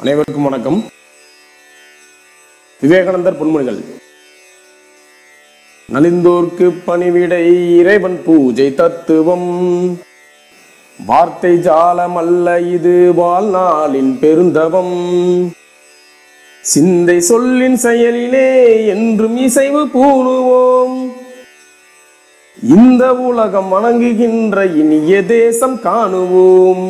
அனைவருக்கும் வணக்கம் விவேகானந்தர் பொன்மொழிகள் நலிந்தோர்க்கு பணிவிடை இறைவன் பூஜை தத்துவம் வார்த்தை ஜாலம் அல்ல இது வாழ்நாளின் பெருந்தவம் சிந்தை சொல்லின் செயலிலே என்றும் இசைவு பூணுவோம் இந்த உலகம் வணங்குகின்ற இனிய தேசம் காணுவோம்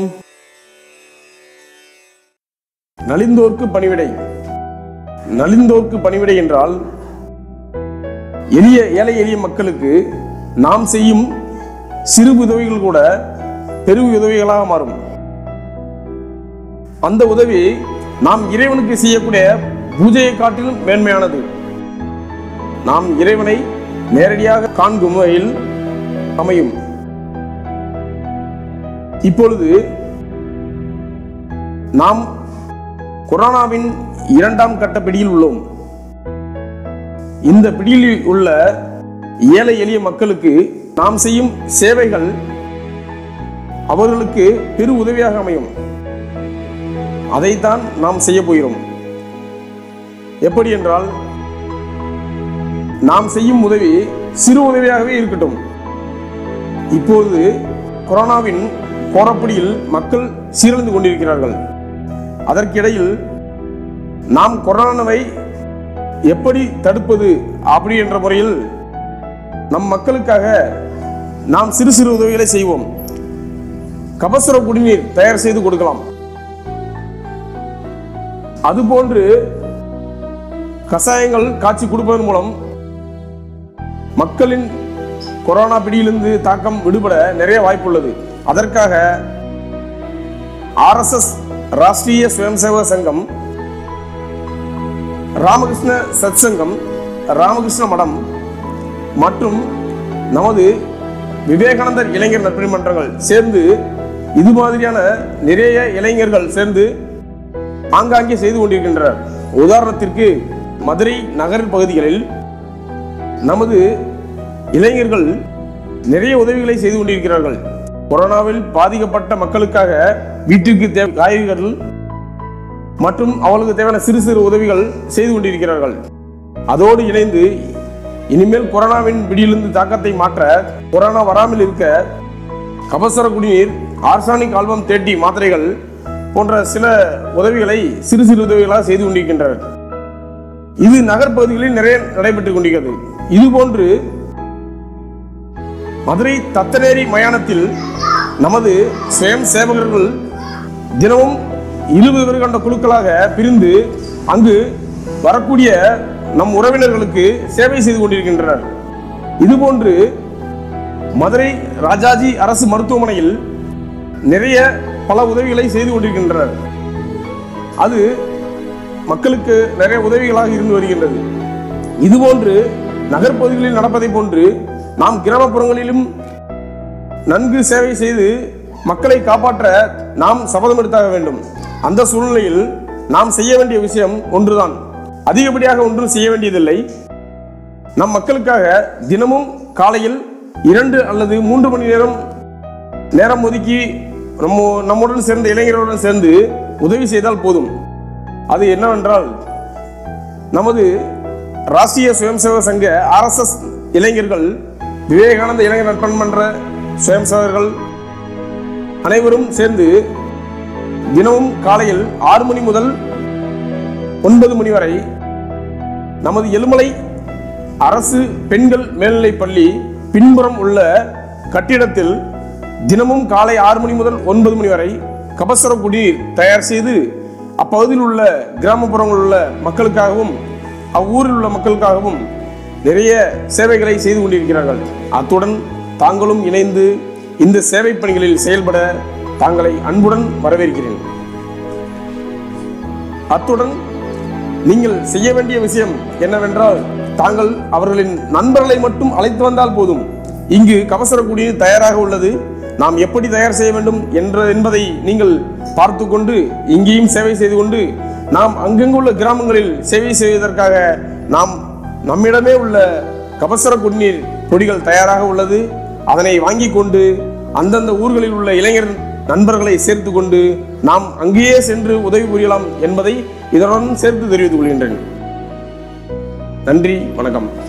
நலிந்தோர்க்கு பணிவிடை நலிந்தோர்க்கு பணிவிடை என்றால் எளிய ஏழை எளிய மக்களுக்கு நாம் செய்யும் சிறு உதவிகள் கூட பெரு உதவிகளாக மாறும் அந்த உதவி நாம் இறைவனுக்கு செய்யக்கூடிய பூஜையை காட்டிலும் மேன்மையானது நாம் இறைவனை நேரடியாக காண்கும் வகையில் அமையும் இப்பொழுது நாம் கொரோனாவின் இரண்டாம் கட்ட பிடியில் உள்ளோம் இந்த பிடியில் உள்ள ஏழை எளிய மக்களுக்கு நாம் செய்யும் சேவைகள் அவர்களுக்கு பெரு உதவியாக அமையும் அதைத்தான் நாம் செய்ய போகிறோம் எப்படி என்றால் நாம் செய்யும் உதவி சிறு உதவியாகவே இருக்கட்டும் இப்போது கொரோனாவின் கோரப்பிடியில் மக்கள் சீரழிந்து கொண்டிருக்கிறார்கள் அதற்கிடையில் நாம் கொரோனாவை எப்படி தடுப்பது அப்படி என்ற முறையில் நம் மக்களுக்காக நாம் சிறு சிறு உதவிகளை செய்வோம் கபசுர குடிநீர் தயார் செய்து கொடுக்கலாம் அதுபோன்று கஷாயங்கள் காய்ச்சி கொடுப்பதன் மூலம் மக்களின் கொரோனா பிடியிலிருந்து தாக்கம் விடுபட நிறைய வாய்ப்புள்ளது அதற்காக ஆர்எஸ்எஸ் ராஷ்டிரிய சுயம் சேவக சங்கம் ராமகிருஷ்ண சத் சங்கம் ராமகிருஷ்ண மடம் மற்றும் நமது விவேகானந்தர் இளைஞர் நற்பணி மன்றங்கள் சேர்ந்து இது மாதிரியான நிறைய இளைஞர்கள் சேர்ந்து ஆங்காங்கே செய்து கொண்டிருக்கின்றனர் உதாரணத்திற்கு மதுரை நகர் பகுதிகளில் நமது இளைஞர்கள் நிறைய உதவிகளை செய்து கொண்டிருக்கிறார்கள் கொரோனாவில் பாதிக்கப்பட்ட மக்களுக்காக வீட்டிற்கு தேவை காய்கறிகள் மற்றும் அவர்களுக்கு தேவையான சிறு சிறு உதவிகள் செய்து கொண்டிருக்கிறார்கள் அதோடு இணைந்து இனிமேல் கொரோனாவின் பிடியிலிருந்து தாக்கத்தை மாற்ற கொரோனா வராமல் இருக்க கபசர குடிநீர் ஆர்சானிக் ஆல்பம் தேட்டி மாத்திரைகள் போன்ற சில உதவிகளை சிறு சிறு உதவிகளாக செய்து கொண்டிருக்கின்றனர் இது நகர்ப்பகுதிகளில் நிறைய நடைபெற்றுக் கொண்டிருக்கிறது இது போன்று மதுரை தத்தநேரி மயானத்தில் நமது சுயம் சேவகர்கள் தினமும் இருபது பேர் கொண்ட குழுக்களாக பிரிந்து அங்கு வரக்கூடிய நம் உறவினர்களுக்கு சேவை செய்து கொண்டிருக்கின்றனர் இதுபோன்று மதுரை ராஜாஜி அரசு மருத்துவமனையில் நிறைய பல உதவிகளை செய்து கொண்டிருக்கின்றனர் அது மக்களுக்கு நிறைய உதவிகளாக இருந்து வருகின்றது இதுபோன்று நகர்ப்பகுதிகளில் நடப்பதை போன்று நாம் கிராமப்புறங்களிலும் நன்கு சேவை செய்து மக்களை காப்பாற்ற நாம் சபதம் எடுத்தாக வேண்டும் அந்த சூழ்நிலையில் நாம் செய்ய வேண்டிய விஷயம் ஒன்றுதான் அதிகப்படியாக ஒன்றும் செய்ய வேண்டியதில்லை நம் மக்களுக்காக தினமும் காலையில் இரண்டு அல்லது மூன்று மணி நேரம் நேரம் ஒதுக்கி நம்ம நம்முடன் சேர்ந்த இளைஞர்களுடன் சேர்ந்து உதவி செய்தால் போதும் அது என்னவென்றால் நமது ராஷ்டிரிய சுயம் சேவக சங்க ஆர்எஸ்எஸ் இளைஞர்கள் விவேகானந்த இளைஞர் நற்பன் மன்ற சுயம் சேவகர்கள் அனைவரும் சேர்ந்து தினமும் காலையில் ஆறு மணி முதல் ஒன்பது மணி வரை நமது எலுமலை அரசு பெண்கள் மேல்நிலைப் பள்ளி பின்புறம் உள்ள கட்டிடத்தில் தினமும் காலை ஆறு மணி முதல் ஒன்பது மணி வரை கபசுர குடிநீர் தயார் செய்து அப்பகுதியில் உள்ள கிராமப்புறங்களில் உள்ள மக்களுக்காகவும் அவ்வூரில் உள்ள மக்களுக்காகவும் நிறைய சேவைகளை செய்து கொண்டிருக்கிறார்கள் அத்துடன் தாங்களும் இணைந்து இந்த சேவை பணிகளில் செயல்பட தாங்களை அன்புடன் வரவேற்கிறேன் அத்துடன் நீங்கள் செய்ய வேண்டிய விஷயம் என்னவென்றால் தாங்கள் அவர்களின் நண்பர்களை மட்டும் அழைத்து வந்தால் போதும் இங்கு கவசர குடிநீர் தயாராக உள்ளது நாம் எப்படி தயார் செய்ய வேண்டும் என்ற என்பதை நீங்கள் பார்த்து கொண்டு இங்கேயும் சேவை செய்து கொண்டு நாம் அங்கங்கு உள்ள கிராமங்களில் சேவை செய்வதற்காக நாம் நம்மிடமே உள்ள கபசர குடிநீர் பொடிகள் தயாராக உள்ளது அதனை வாங்கி கொண்டு அந்தந்த ஊர்களில் உள்ள இளைஞர் நண்பர்களை சேர்த்து கொண்டு நாம் அங்கேயே சென்று உதவி புரியலாம் என்பதை இதனுடன் சேர்த்து தெரிவித்துக் கொள்கின்றேன் நன்றி வணக்கம்